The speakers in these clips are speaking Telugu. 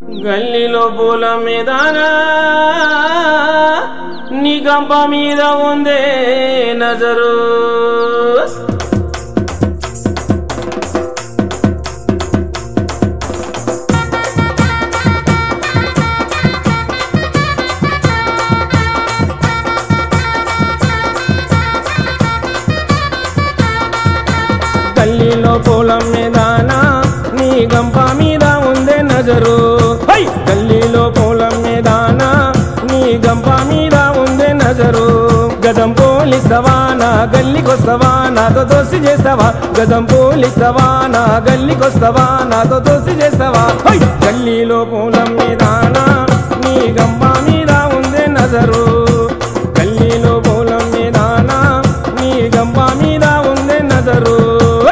గల్లీలో పూల మీదనా నీ గంప మీద ఉందే నజరు గల్లీలో పూల మీదనా నీ గంప మీద ఉందే నజరు హై! గల్లీలో పూల మీదనా నీ గంప మీద ఉందే నజరు గదం పోలిస్తావా నా గల్లీకొస్తావా నాతో దోసి చేస్తావా గదం పోలిస్తావా నా గల్లీకొస్తావా నాతో దోసి చేస్తావా హై! గల్లీలో పూల మీదనా నీ గంప మీద ఉందే నజరు గల్లీలో పూల మీదనా నీ గంప మీద ఉందే నజరు హై!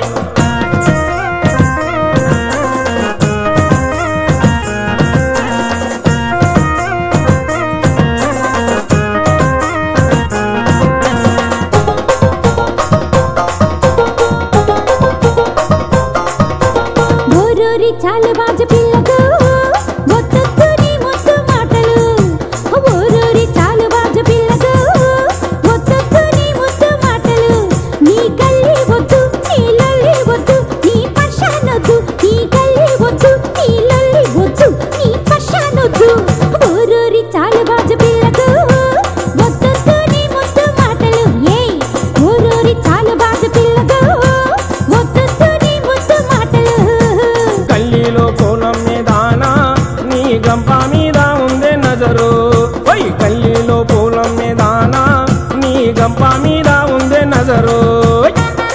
ఓరోరి చాలు బాజ పిల్లకు ఒత్తొత్తు నీ ముద్దు మాటలు ఓరోరి చాలు బాజ పిల్లకు ఒత్తొత్తు నీ ముద్దు మాటలు నీ కళ్ళి వద్దు నీ లొల్లి వద్దు నీ పర్షానొద్దు నీ కళ్ళి వద్దు నీ లొల్లి వద్దు నీ పర్షానొద్దు ఓరోరి చాలు బాజ పిల్లకు ఒత్తొత్తు నీ ముద్దు మాటలు ఏయ్ ఓరోరి చాలు బాజ పిల్లకు ఒత్తొత్తు నీ ముద్దు మాటలు గల్లీలో కోలం మీదానా నీ గంప మీద ఉందే నజరు ఓయ్ గల్లీలో పూలం మీదానా నీ గంప మీద ఉందే నజరు ఓయ్!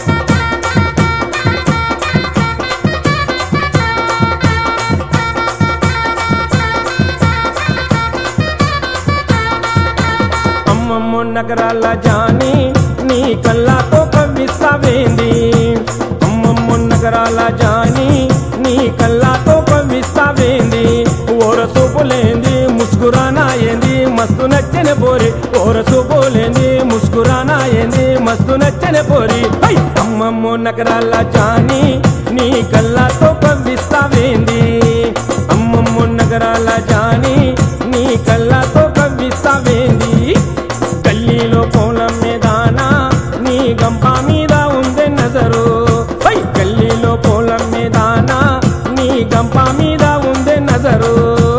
అమ్మమ్మ నగరాల జాని నీ కళ్ళతో కవ్విస్తావేంది అమ్మమ్మ నగరాల జాని నీ కళ్ళతో కవ్విస్తావేంది ఓర సూపులేంది ముస్కురానా ఏంది మస్తు నచ్చన పోరి ఓర సూపులేంది ముస్కురానా ఏంది మస్తు నచ్చన పోరి హై! అమ్మమ్మ నగరాల జాని నీ కళ్ళతో కవ్విస్తావేంది అమ్మమ్మ నగరాల జాని నీ కళ్ళతో కవ్విస్తావేంది గల్లీలో కోలం మీదానా నీ గంప మీద ఉందే నజరు హై! గల్లీలో కోలం మీదానా నీ గంప మీద ఉందే నజరు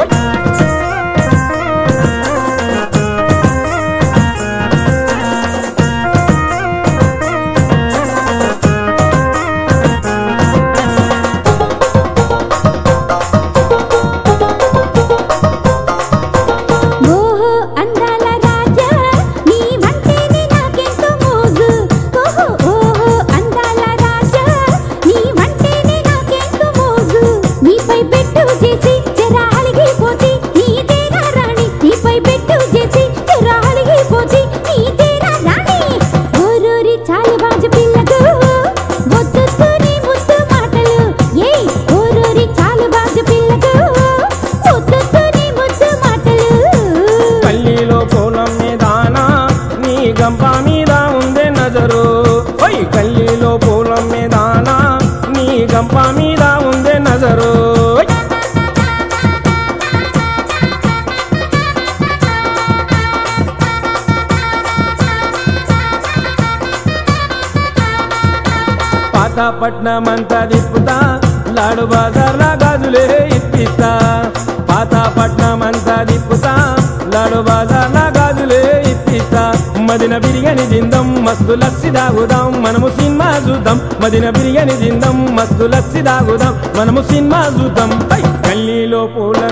ఓహో అందాల రాజా నీ వంటేనే నాకెంతో మోజు ఓహో ఓహో అందాల రాజా నీ వంటేనే నాకెంతో మోజు నీపై పెట్టు చేసి జరా అలిగిపోతే నీదేరా రాణి నీపై పెట్టు చేసి జరా అలిగిపోతే నీదేరా రాణి ఓరోరి చాలు బాజ పిల్లకు వద్దొద్దు నీ ముద్దు మాటలు ఏయ్ ఓరోరి చాలు బాజ పిల్లకు వద్దొద్దు నీ ముద్దు మాటలు గల్లీలో కోలం మీదానా నీ గంప మీద ఉందే నజరు హై! గల్లీలో పూలం మీదానా నీ గంప మీద ఉందే నజరు హై! పాతపట్నం అంతా తిప్పుతా లాడు బజార్లా గాజులే ఇప్పిస్తా పాతపట్నం అంతా తిప్పుతా లాడు బజార్లా గాజులే ఇప్పిస్తా మదిన బిర్యానీ తిందాం మస్తు లస్సి దాగుదాం మనము సినిమా చూద్దాం మదిన బిర్యానీ తిందాం మస్తు లస్సి దాగుదాం మనము సినిమా చూద్దాం హై! గల్లీలో పూల